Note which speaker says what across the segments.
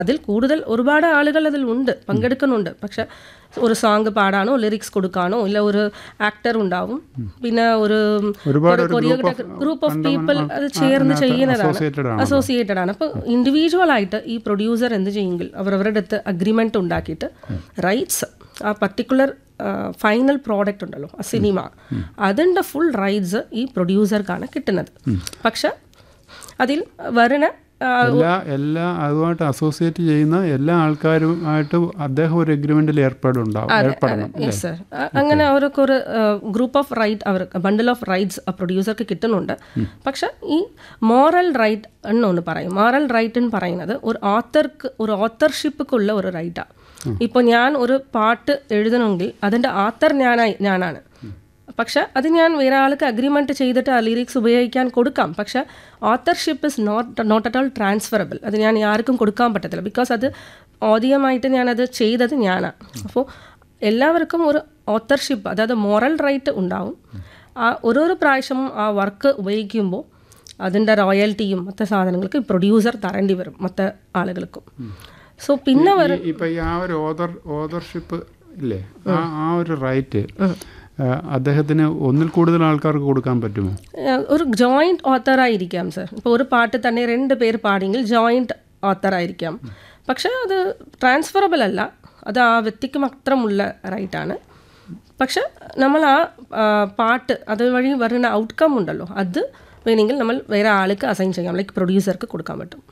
Speaker 1: അതിൽ കൂടുതൽ ഒരുപാട് ആളുകൾ അതിൽ ഉണ്ട് പങ്കെടുക്കുന്നുണ്ട് പക്ഷെ ഒരു സോങ് പാടാനോ ലിറിക്സ് കൊടുക്കാനോ ഇല്ല ഒരു ആക്ടർ ഉണ്ടാവും പിന്നെ ഒരു
Speaker 2: ഒരുപാട് ഒരു
Speaker 1: choreographer
Speaker 2: group of
Speaker 1: group of
Speaker 2: കണ്ടമാനം
Speaker 1: പീപ്പിൾ
Speaker 2: ആ-
Speaker 1: അത് ചേർന്ന്
Speaker 2: അതിനകത്ത്
Speaker 1: ചെയ്യുന്നതാണ്
Speaker 2: associated ആണല്ലോ.
Speaker 1: അസോസിയേറ്റഡ് ആണ് അപ്പോൾ ഇൻഡിവിജ്വൽ ആയിട്ട് ഈ പ്രൊഡ്യൂസർ എന്ത് ചെയ്യുമെങ്കിൽ അവരവരുടെ അടുത്ത് അഗ്രിമെന്റ് ഉണ്ടാക്കിയിട്ട് റൈറ്റ്സ് ആ പർട്ടിക്കുലർ ഫൈനൽ പ്രോഡക്റ്റ് ഉണ്ടല്ലോ ആ സിനിമ അതിൻ്റെ ഫുൾ റൈറ്റ്സ് ഈ പ്രൊഡ്യൂസർക്കാണ് കിട്ടുന്നത് പക്ഷെ അതിൽ വരണ ആ,
Speaker 2: എല്ലാ എല്ലാ അതുമായിട്ട് അസോസിയേറ്റ് ചെയ്യുന്ന എല്ലാ ആൾക്കാരുമായിട്ട് അദ്ദേഹം ഒരു എഗ്രിമെന്റിൽ ഏർപ്പെടുണ്ടാവും ഏർപ്പെടണം
Speaker 1: യെസ് സർ അങ്ങനെ അവർക്ക് ഒരു ഗ്രൂപ്പ് ഓഫ് റൈറ്റ് അവർക്ക് ബണ്ടിൽ ഓഫ് റൈറ്റ്സ് ആ പ്രൊഡ്യൂസർക്ക് കിട്ടുന്നുണ്ട് പക്ഷെ ഈ മോറൽ റൈറ്റ് എന്നൊന്ന് പറയും മോറൽ റൈറ്റ് എന്ന് പറയുന്നത് ഒരു ഓത്തർക്ക് ഒരു ഓത്തർഷിപ്പുക്കുള്ള ഒരു റൈറ്റാണ് ഇപ്പോൾ ഞാൻ ഒരു പാട്ട് എഴുതണമെങ്കിൽ അതിൻ്റെ ആത്തർ ഞാനായി ഞാനാണ് പക്ഷെ അത് ഞാൻ വേറെ ആൾക്ക് അഗ്രിമെൻറ്റ് ചെയ്തിട്ട് ആ ലിറിക്സ് ഉപയോഗിക്കാൻ കൊടുക്കാം പക്ഷെ authorship is not not at all transferable അത് ഞാൻ ആർക്കും കൊടുക്കാൻ പറ്റത്തില്ല ബിക്കോസ് അത് ആദ്യമായിട്ട് ഞാനത് ചെയ്തത് ഞാനാണ് അപ്പോൾ എല്ലാവർക്കും ഒരു ഓത്തർഷിപ്പ് അതായത് മോറൽ റൈറ്റ് ഉണ്ടാവും ആ ഓരോരോ പ്രാവശ്യവും ആ വർക്ക് ഉപയോഗിക്കുമ്പോൾ അതിൻ്റെ റോയൽറ്റിയും മറ്റു സാധനങ്ങൾക്ക് പ്രൊഡ്യൂസർ തരേണ്ടി വരും മറ്റു ആളുകൾക്കും സോ പിന്നെ വരും
Speaker 2: ഈ- ഇപ്പൊ ഈ ആ ഒരു ഓതർ ഓതർഷിപ്പ് ഇല്ലേ ആ ആ ഒരു റൈറ്റ് അദ്ദേഹത്തിന് ഒന്നിൽ കൂടുതൽ ആൾക്കാർക്ക് കൊടുക്കാൻ പറ്റുമോ
Speaker 1: ഏഹ് ഒരു ജോയിൻറ്റ് ഓത്തറായിരിക്കാം സർ ഇപ്പോൾ ഒരു പാട്ട് തന്നെ രണ്ട് പേര് പാടിയെങ്കിൽ ജോയിൻറ്റ് ഓത്തറായിരിക്കാം പക്ഷേ അത് ട്രാൻസ്ഫറബിൾ അല്ല അത് ആ വ്യക്തിക്ക് മാത്രമുള്ള റൈറ്റാണ് പക്ഷെ നമ്മൾ ആ ആ, പാട്ട് അതുവഴി വരുന്ന ഔട്ട്കം ഉണ്ടല്ലോ അത് വേണമെങ്കിൽ നമ്മൾ വേറെ ആൾക്ക് അസൈൻ ചെയ്യാം ലൈക്ക് പ്രൊഡ്യൂസർക്ക് കൊടുക്കാൻ പറ്റും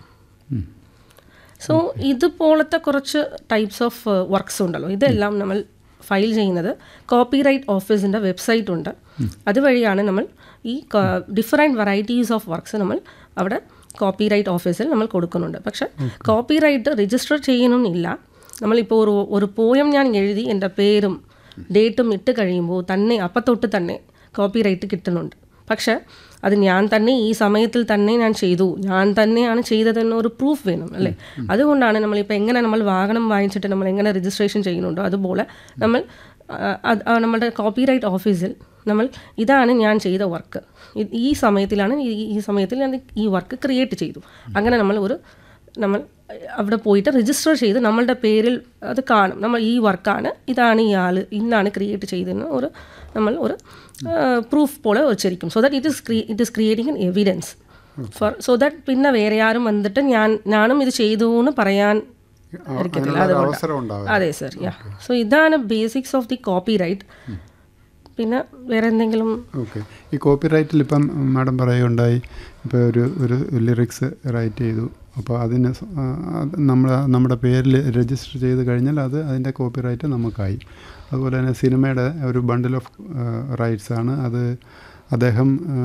Speaker 1: സോ ഇതുപോലത്തെ കുറച്ച് ടൈപ്സ് ഓഫ് വർക്ക്സ് ഉണ്ടല്ലോ ഇതെല്ലാം നമ്മൾ ഫയൽ ചെയ്യുന്നത് കോപ്പിറൈറ്റ് ഓഫീസിൻ്റെ വെബ്സൈറ്റ് ഉണ്ട് അതുവഴിയാണ് നമ്മൾ ഈ ഡിഫറെൻറ്റ് വെറൈറ്റീസ് ഓഫ് വർക്ക്സ് നമ്മൾ അവിടെ കോപ്പിറൈറ്റ് ഓഫീസിൽ നമ്മൾ കൊടുക്കുന്നുണ്ട് പക്ഷെ കോപ്പിറൈറ്റ് രജിസ്റ്റർ ചെയ്യണമെന്നില്ല നമ്മളിപ്പോൾ ഒരു ഒരു പോയം ഞാൻ എഴുതി എൻ്റെ പേരും ഡേറ്റും ഇട്ട് കഴിയുമ്പോൾ തന്നെ അപ്പത്തൊട്ട് തന്നെ കോപ്പിറൈറ്റ് കിട്ടുന്നുണ്ട് പക്ഷെ അത് ഞാൻ തന്നെ ഈ സമയത്തിൽ തന്നെ ഞാൻ ചെയ്തു ഞാൻ തന്നെയാണ് ചെയ്തതെന്ന് ഒരു പ്രൂഫ് വേണം അല്ലേ അതുകൊണ്ടാണ് നമ്മളിപ്പോൾ എങ്ങനെ നമ്മൾ വാഹനം വാങ്ങിച്ചിട്ട് നമ്മൾ എങ്ങനെ രജിസ്ട്രേഷൻ ചെയ്യുന്നുണ്ടോ അതുപോലെ നമ്മൾ ആ, അത് ആ നമ്മുടെ കോപ്പിറൈറ്റ് ഓഫീസിൽ നമ്മൾ ഇതാണ് ഞാൻ ചെയ്ത വർക്ക് ഈ സമയത്തിലാണ് ഈ ഈ സമയത്തിൽ ഞാൻ ഈ വർക്ക് ക്രിയേറ്റ് ചെയ്തു അങ്ങനെ നമ്മൾ ഒരു നമ്മൾ അവിടെ പോയിട്ട് രജിസ്റ്റർ ചെയ്ത് നമ്മളുടെ പേരിൽ അത് കാണും നമ്മൾ ഈ വർക്കാണ് ഇതാണ് ഈ ആൾ ഇന്നാണ് ക്രിയേറ്റ് ചെയ്തതെന്ന് ഒരു നമ്മൾ ഒരു പ്രൂഫ് പോലെ വെച്ചിരിക്കും so that it is it is creating an evidence for so that പിന്നെ വേറെ ആരും വന്നിട്ട് ഞാൻ ഞാനും ഇത് ചെയ്തു എന്ന് പറയാൻ ഇരിക്കത്തില്ല
Speaker 2: അതിനുള്ള ഒരു
Speaker 1: അതുകൊണ്ട്
Speaker 2: അവസരം ഉണ്ടാവും
Speaker 1: അതെ സർ യാ സോ ഇതാണ് basics of the copyright പിന്നെ വേറെ എന്തെങ്കിലും
Speaker 2: ഓക്കെ ഈ കോപ്പി റൈറ്റിൽ ഇപ്പം മാഡം പറയുകയുണ്ടായി ഇപ്പോൾ ഒരു ഒരു ലിറിക്സ് റൈറ്റ് ചെയ്തു അപ്പോൾ അതിന് സ- ആ, അത് നമ്മൾ നമ്മുടെ പേരിൽ രജിസ്റ്റർ ചെയ്ത് കഴിഞ്ഞാൽ അത് അതിൻ്റെ കോപ്പി റൈറ്റ് നമുക്കായി അതുപോലെ തന്നെ സിനിമയുടെ ഒരു ബണ്ടിൽ ഓഫ് റൈറ്റ്സ് ആണ് അത് അദ്ദേഹം ആ,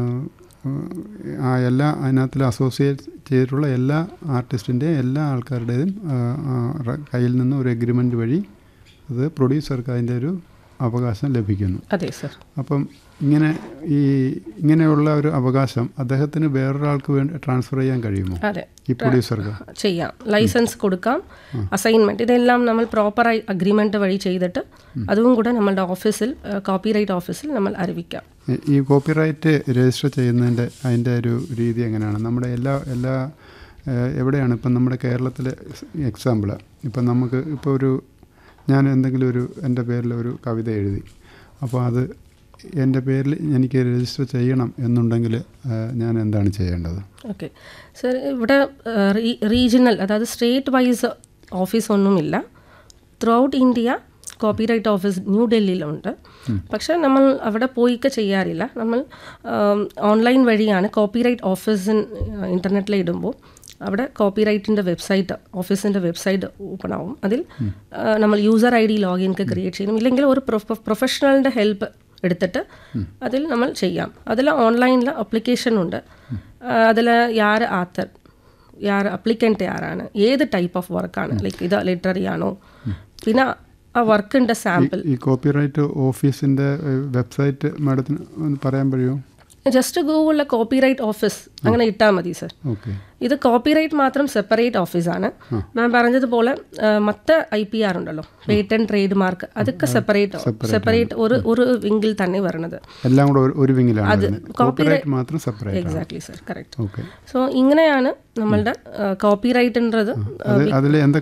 Speaker 2: ആ എല്ലാ അതിനകത്തിൽ അസോസിയേറ്റ് ചെയ്തിട്ടുള്ള എല്ലാ ആർട്ടിസ്റ്റിൻ്റെയും എല്ലാ ആൾക്കാരുടേതും ആ, ആ, റ- കയ്യിൽ നിന്ന് ഒരു എഗ്രിമെൻ്റ് വഴി അത് പ്രൊഡ്യൂസർക്ക് അതിൻ്റെ ഒരു അവകാശം ലഭിക്കുന്നു
Speaker 1: അതെ സർ
Speaker 2: അപ്പം ഇങ്ങനെ ഈ ഇങ്ങനെയുള്ള ഒരു അവകാശം അദ്ദേഹത്തിന് വേറൊരാൾക്ക് വേണ്ടി ട്രാൻസ്ഫർ ചെയ്യാൻ കഴിയുമോ
Speaker 1: അതെ
Speaker 2: ഈ പ്രൊഡ്യൂസർക്ക്
Speaker 1: ചെയ്യാം ലൈസൻസ് കൊടുക്കാം അസൈൻമെൻറ്റ് ഇതെല്ലാം നമ്മൾ പ്രോപ്പറായി അഗ്രിമെൻറ്റ് വഴി ചെയ്തിട്ട് അതും കൂടെ നമ്മളുടെ ഓഫീസിൽ കോപ്പിറൈറ്റ് ഓഫീസിൽ നമ്മൾ അറിയിക്കാം
Speaker 2: ഈ- ഈ കോപ്പിറൈറ്റ് രജിസ്റ്റർ ചെയ്യുന്നതിൻ്റെ അതിൻ്റെ ഒരു രീതി എങ്ങനെയാണ് നമ്മുടെ എല്ലാ എല്ലാ ഏഹ്, എവിടെയാണ് ഇപ്പം നമ്മുടെ കേരളത്തിലെ എക്സാമ്പിൾ ഇപ്പം നമുക്ക് ഇപ്പോൾ ഒരു ഞാൻ എന്തെങ്കിലും ഒരു എൻ്റെ പേരിൽ ഒരു കവിത എഴുതി അപ്പോൾ അത് എൻ്റെ പേരിൽ എനിക്ക് രജിസ്റ്റർ ചെയ്യണം എന്നുണ്ടെങ്കിൽ ഏഹ്, ഞാൻ എന്താണ് ചെയ്യേണ്ടത്
Speaker 1: ഓക്കെ സർ ഇവിടെ റീജിയണൽ അതായത് സ്റ്റേറ്റ് വൈസ് ഓഫീസ് ഒന്നുമില്ല throughout India copyright office new ഡൽഹിയിലുണ്ട് പക്ഷേ നമ്മൾ അവിടെ പോയിക്കെ ചെയ്യാറില്ല നമ്മൾ ഓൺലൈൻ വഴിയാണ് കോപ്പിറൈറ്റ് ഓഫീസ് ഇൻ്റർനെറ്റിൽ ഇടുമ്പോൾ അവിടെ കോപ്പിറൈറ്റിൻ്റെ വെബ്സൈറ്റ് ഓഫീസിൻ്റെ വെബ്സൈറ്റ് ഓപ്പൺ ആവും അതിൽ ആ, നമ്മൾ യൂസർ ഐ ഡി ലോഗിൻക്ക് ക്രിയേറ്റ് ചെയ്യണം ഇല്ലെങ്കിൽ ഒരു പ്രൊഫഷണലിൻ്റെ ഹെൽപ്പ് എടുത്തിട്ട് അതിൽ നമ്മൾ ചെയ്യാം അതിൽ ഓൺലൈനിൽ അപ്ലിക്കേഷൻ ഉണ്ട് അതിൽ യാർ ആത്തർ യാർ അപ്ലിക്കൻ്റ് ആരാണ് ഏത് ടൈപ്പ് ഓഫ് വർക്കാണ് ലൈക്ക് ഇത് ലിറ്റററി ആണോ പിന്നെ ആ വർക്കിൻ്റെ സാമ്പിൾ
Speaker 2: ഈ കോപ്പിറൈറ്റ് ഓഫീസിൻ്റെ വെബ്സൈറ്റ് മാഡത്തിന് ഒന്ന് പറയാൻ കഴിയുമോ
Speaker 1: ജസ്റ്റ് ഗൂഗിളിലെ കോപ്പിറൈറ്റ് ഓഫീസ് അങ്ങനെ ഇട്ടാൽ മതി സർ
Speaker 2: ഓക്കെ
Speaker 1: ഇത് കോപ്പിറൈറ്റ് മാത്രം സെപ്പറേറ്റ് ഓഫീസാണ് ഞാൻ പറഞ്ഞതുപോലെ ആ, മറ്റ് ഐ പി ആർ ഉണ്ടല്ലോ പേറ്റന്റ് ട്രേഡ് മാർക്ക് അതൊക്കെ സെപ്പറേറ്റ് സെപ്പറേറ്റ് ഒരു ഒരു വിങ്കിൽ തന്നെ വരുന്നത്
Speaker 2: എല്ലാം കൂടെ ഒരു- ഒരു വിങ്ങിലാണ് കോപ്പിറൈറ്റ് മാത്രം separate
Speaker 1: exactly sir correct
Speaker 2: okay
Speaker 1: so ഇങ്ങനെയാണ് നമ്മളുടെ കോപ്പിറൈറ്റിൻ്റെത്
Speaker 2: അത് അതിൽ എന്തൊക്കെ